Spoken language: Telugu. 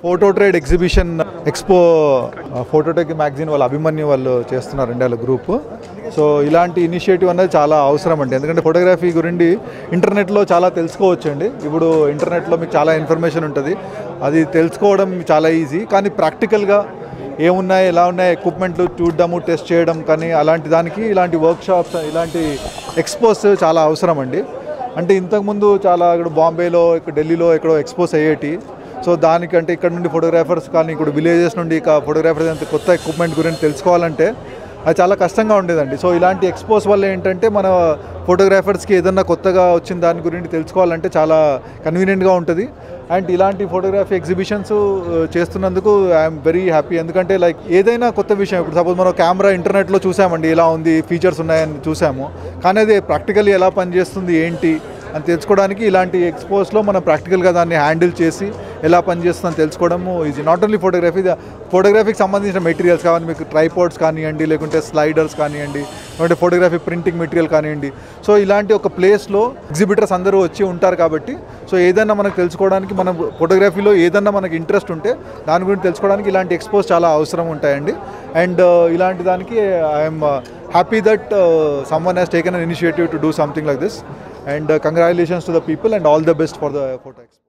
photo trade exhibition expo Phototech magazine వాళ్ళ అభిమన్యు వాళ్ళు చేస్తున్నారు అండి వాళ్ళ గ్రూప్ సో ఇలాంటి ఇనిషియేటివ్ అనేది చాలా అవసరం అండి ఎందుకంటే ఫోటోగ్రఫీ గురించి ఇంటర్నెట్లో చాలా తెలుసుకోవచ్చు అండి ఇప్పుడు ఇంటర్నెట్లో మీకు చాలా ఇన్ఫర్మేషన్ ఉంటుంది అది తెలుసుకోవడం చాలా ఈజీ కానీ ప్రాక్టికల్గా ఏమున్నాయి ఎలా ఉన్నాయి ఎక్విప్మెంట్లు చూడడము టెస్ట్ చేయడం కానీ అలాంటి దానికి ఇలాంటి వర్క్షాప్స్ ఇలాంటి ఎక్స్పోస్ చాలా అవసరం అండి అంటే ఇంతకుముందు చాలా ఇక్కడ బాంబేలో ఇక్కడ ఢిల్లీలో ఎక్కడో ఎక్స్పోజ్ అయ్యేటి సో దానికంటే ఇక్కడ నుండి ఫోటోగ్రాఫర్స్ కానీ ఇక్కడ విలేజెస్ నుండి ఇక ఫోటోగ్రాఫర్స్ అంత కొత్త ఎక్విప్మెంట్ గురించి తెలుసుకోవాలంటే అది చాలా కష్టంగా ఉండేదండి సో ఇలాంటి ఎక్స్పోజ్ వల్ల ఏంటంటే మన ఫోటోగ్రాఫర్స్కి ఏదన్నా కొత్తగా వచ్చిన దాని గురించి తెలుసుకోవాలంటే చాలా కన్వీనియంట్గా ఉంటుంది అండ్ ఇలాంటి ఫోటోగ్రఫీ ఎగ్జిబిషన్స్ చేస్తున్నందుకు ఐఎమ్ వెరీ హ్యాపీ ఎందుకంటే లైక్ ఏదైనా కొత్త విషయం ఇప్పుడు సపోజ్ మనం కెమెరా ఇంటర్నెట్లో చూసామండి ఎలా ఉంది ఫీచర్స్ ఉన్నాయని చూసాము కానీ అది ప్రాక్టికల్లీ ఎలా పనిచేస్తుంది ఏంటి అని తెలుసుకోవడానికి ఇలాంటి ఎక్స్పోజ్లో మనం ప్రాక్టికల్గా దాన్ని హ్యాండిల్ చేసి ఎలా పనిచేస్తుందని తెలుసుకోవడము ఈజీ నాట్ ఓన్లీ ఫోటోగ్రఫీ ఫోటోగ్రఫీకి సంబంధించిన మెటీరియల్స్ కావాలి మీకు ట్రైపోర్డ్స్ కానివ్వండి లేకుంటే స్లైడర్స్ కానివ్వండి లేకుంటే ఫోటోగ్రఫీ ప్రింటింగ్ మెటీరియల్ కానివ్వండి సో ఇలాంటి ఒక ప్లేస్లో ఎగ్జిబిటర్స్ అందరూ వచ్చి ఉంటారు కాబట్టి సో ఏదైనా మనకు తెలుసుకోవడానికి మనం ఫోటోగ్రఫీలో ఏదన్నా మనకి ఇంట్రెస్ట్ ఉంటే దాని గురించి తెలుసుకోవడానికి ఇలాంటి ఎక్స్పోజ్ చాలా అవసరం ఉంటాయండి అండ్ ఇలాంటి దానికి I'm happy that someone has taken an initiative to do something like this and uh, congratulations to the people and all the best for the photo expo